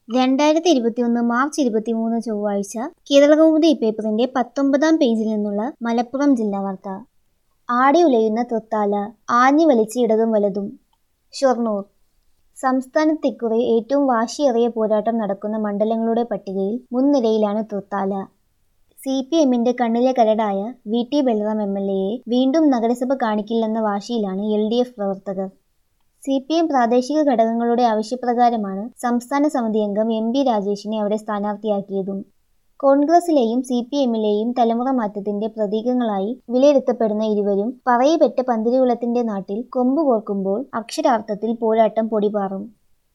രണ്ടായിരത്തി ഇരുപത്തിയൊന്ന് മാർച്ച് ഇരുപത്തിമൂന്ന് ചൊവ്വാഴ്ച കേരളകൗമുദി പേപ്പറിന്റെ പത്തൊമ്പതാം പേജിൽ നിന്നുള്ള മലപ്പുറം ജില്ലാ വാർത്ത ആടി ഉലയുന്ന തൃത്താല ആഞ്ഞു വലിച്ച് ഇടതും വലതും ഷൊർണൂർ സംസ്ഥാനത്ത് ഇക്കുറി ഏറ്റവും വാശിയേറിയ പോരാട്ടം നടക്കുന്ന മണ്ഡലങ്ങളുടെ പട്ടികയിൽ മുൻനിരയിലാണ് തൃത്താല സി പി എമ്മിന്റെ കണ്ണിലെ കരടായ V T Balram M L എയെ വീണ്ടും നഗരസഭ കാണിക്കില്ലെന്ന വാശിയിലാണ് എൽ ഡി എഫ് പ്രവർത്തകർ സി പി എം പ്രാദേശിക ഘടകങ്ങളുടെ ആവശ്യപ്രകാരമാണ് സംസ്ഥാന സമിതി അംഗം എം പി രാജേഷിനെ അവിടെ സ്ഥാനാർത്ഥിയാക്കിയതും കോൺഗ്രസിലെയും സി പി എമ്മിലെയും തലമുറ മാറ്റത്തിന്റെ പ്രതീകങ്ങളായി വിലയിരുത്തപ്പെടുന്ന ഇരുവരും പറയിപെറ്റ പന്തിരുകുളത്തിന്റെ നാട്ടിൽ കൊമ്പ് കോർക്കുമ്പോൾ അക്ഷരാർത്ഥത്തിൽ പോരാട്ടം പൊടിപാറും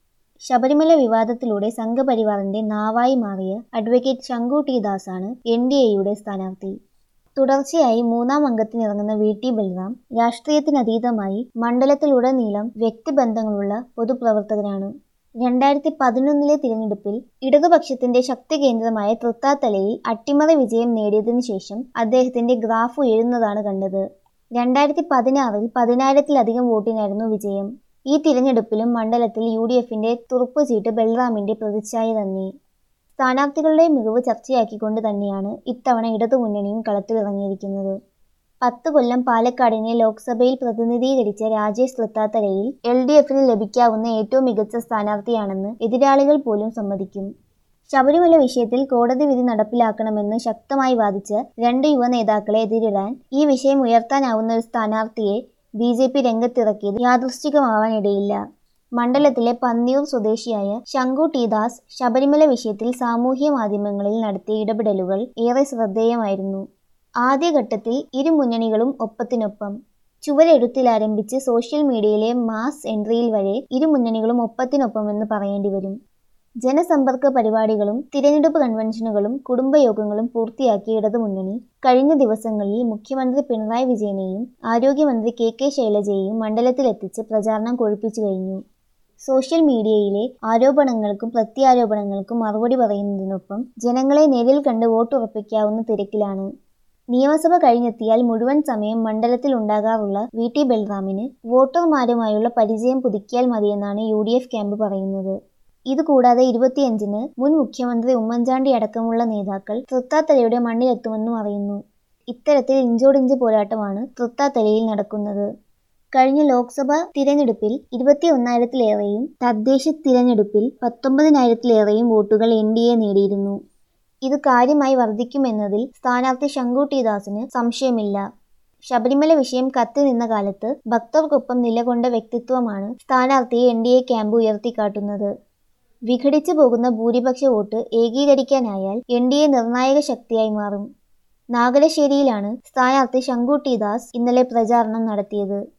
ശബരിമല വിവാദത്തിലൂടെ സംഘപരിവാറിന്റെ നാവായി മാറിയ അഡ്വക്കേറ്റ് ശങ്കു ടി ദാസാണ് എൻ ഡി എയുടെ സ്ഥാനാർത്ഥി തുടർച്ചയായി മൂന്നാം അംഗത്തിനിറങ്ങുന്ന വി ടി ബൽറാം രാഷ്ട്രീയത്തിനതീതമായി മണ്ഡലത്തിലുടനീളം വ്യക്തിബന്ധങ്ങളുള്ള പൊതുപ്രവർത്തകനാണ് രണ്ടായിരത്തി പതിനൊന്നിലെ തിരഞ്ഞെടുപ്പിൽ ഇടതുപക്ഷത്തിന്റെ ശക്തി കേന്ദ്രമായ തൃത്താത്തലയിൽ അട്ടിമറി വിജയം നേടിയതിനു ശേഷം അദ്ദേഹത്തിന്റെ ഗ്രാഫ് ഉയരുന്നതാണ് കണ്ടത് രണ്ടായിരത്തി പതിനാറിൽ പതിനായിരത്തിലധികം വോട്ടിനായിരുന്നു വിജയം ഈ തിരഞ്ഞെടുപ്പിലും മണ്ഡലത്തിൽ യു ഡി എഫിന്റെ തുറുപ്പുചീട്ട് ബൽറാമിന്റെ പ്രതിച്ഛായ തന്നെ സ്ഥാനാർത്ഥികളുടെ മികവ് ചർച്ചയാക്കിക്കൊണ്ട് തന്നെയാണ് ഇത്തവണ ഇടതുമുന്നണിയും കളത്തിലിറങ്ങിയിരിക്കുന്നത് പത്ത് കൊല്ലം പാലക്കാടിനെ ലോക്സഭയിൽ പ്രതിനിധീകരിച്ച രാജേഷ് തൃത്താത്തരയിൽ എൽ ഡി എഫിന് ലഭിക്കാവുന്ന ഏറ്റവും മികച്ച സ്ഥാനാർത്ഥിയാണെന്ന് എതിരാളികൾ പോലും സമ്മതിക്കും ശബരിമല വിഷയത്തിൽ കോടതി വിധി നടപ്പിലാക്കണമെന്ന് ശക്തമായി വാദിച്ച രണ്ട് യുവ നേതാക്കളെ എതിരിടാൻ ഈ വിഷയം ഉയർത്താനാവുന്ന ഒരു സ്ഥാനാർത്ഥിയെ ബി ജെ പി രംഗത്തിറക്കിയത് യാദൃശ്ചികമാവാനിടയില്ല മണ്ഡലത്തിലെ പന്നിയൂർ സ്വദേശിയായ ശങ്കു ടി ദാസ് ശബരിമല വിഷയത്തിൽ സാമൂഹ്യ മാധ്യമങ്ങളിൽ നടത്തിയ ഇടപെടലുകൾ ഏറെ ശ്രദ്ധേയമായിരുന്നു ആദ്യഘട്ടത്തിൽ ഇരു മുന്നണികളും ഒപ്പത്തിനൊപ്പം ചുവരെഴുത്തിലാരംഭിച്ച് സോഷ്യൽ മീഡിയയിലെ മാസ് എൻട്രിയിൽ വരെ ഇരു മുന്നണികളും ഒപ്പത്തിനൊപ്പമെന്ന് പറയേണ്ടി വരും ജനസമ്പർക്ക പരിപാടികളും തിരഞ്ഞെടുപ്പ് കൺവെൻഷനുകളും കുടുംബയോഗങ്ങളും പൂർത്തിയാക്കിയ ഇടതുമുന്നണി കഴിഞ്ഞ ദിവസങ്ങളിൽ മുഖ്യമന്ത്രി പിണറായി വിജയനെയും ആരോഗ്യമന്ത്രി കെ കെ ശൈലജയെയും മണ്ഡലത്തിലെത്തിച്ച് പ്രചാരണം കൊഴുപ്പിച്ചു കഴിഞ്ഞു സോഷ്യൽ മീഡിയയിലെ ആരോപണങ്ങൾക്കും പ്രത്യാരോപണങ്ങൾക്കും മറുപടി പറയുന്നതിനൊപ്പം ജനങ്ങളെ നേരിൽ കണ്ട് വോട്ടുറപ്പിക്കാവുന്ന തിരക്കിലാണ് നിയമസഭ കഴിഞ്ഞെത്തിയാൽ മുഴുവൻ സമയം മണ്ഡലത്തിൽ ഉണ്ടാകാറുള്ള വി ടി ബൽറാമിന് വോട്ടർമാരുമായുള്ള പരിചയം പുതുക്കിയാൽ മതിയെന്നാണ് യു ഡി എഫ് ക്യാമ്പ് പറയുന്നത് ഇതുകൂടാതെ ഇരുപത്തിയഞ്ചിന് മുൻ മുഖ്യമന്ത്രി ഉമ്മൻചാണ്ടി അടക്കമുള്ള നേതാക്കൾ തൃത്താത്തലയുടെ മണ്ണിലെത്തുമെന്നും അറിയുന്നു ഇത്തരത്തിൽ ഇഞ്ചോടിഞ്ച് പോരാട്ടമാണ് തൃത്താത്തലയിൽ നടക്കുന്നത് കഴിഞ്ഞ ലോക്സഭ തിരഞ്ഞെടുപ്പിൽ ഇരുപത്തിയൊന്നായിരത്തിലേറെയും തദ്ദേശ തിരഞ്ഞെടുപ്പിൽ പത്തൊമ്പതിനായിരത്തിലേറെയും വോട്ടുകൾ എൻ ഡി എ നേടിയിരുന്നു ഇത് കാര്യമായി വർദ്ധിക്കുമെന്നതിൽ സ്ഥാനാർത്ഥി ശങ്കു ടി ദാസിന് സംശയമില്ല ശബരിമല വിഷയം കത്തി നിന്ന കാലത്ത് ഭക്തർക്കൊപ്പം നിലകൊണ്ട വ്യക്തിത്വമാണ് സ്ഥാനാർത്ഥിയെ എൻ ഡി എ ക്യാമ്പ് ഉയർത്തിക്കാട്ടുന്നത് വിഘടിച്ചു പോകുന്ന ഭൂരിപക്ഷ വോട്ട് ഏകീകരിക്കാനായാൽ എൻ ഡി എ നിർണായക ശക്തിയായി മാറും നാഗലശ്ശേരിയിലാണ് സ്ഥാനാർത്ഥി ശങ്കു ടി ദാസ് ഇന്നലെ പ്രചാരണം നടത്തിയത്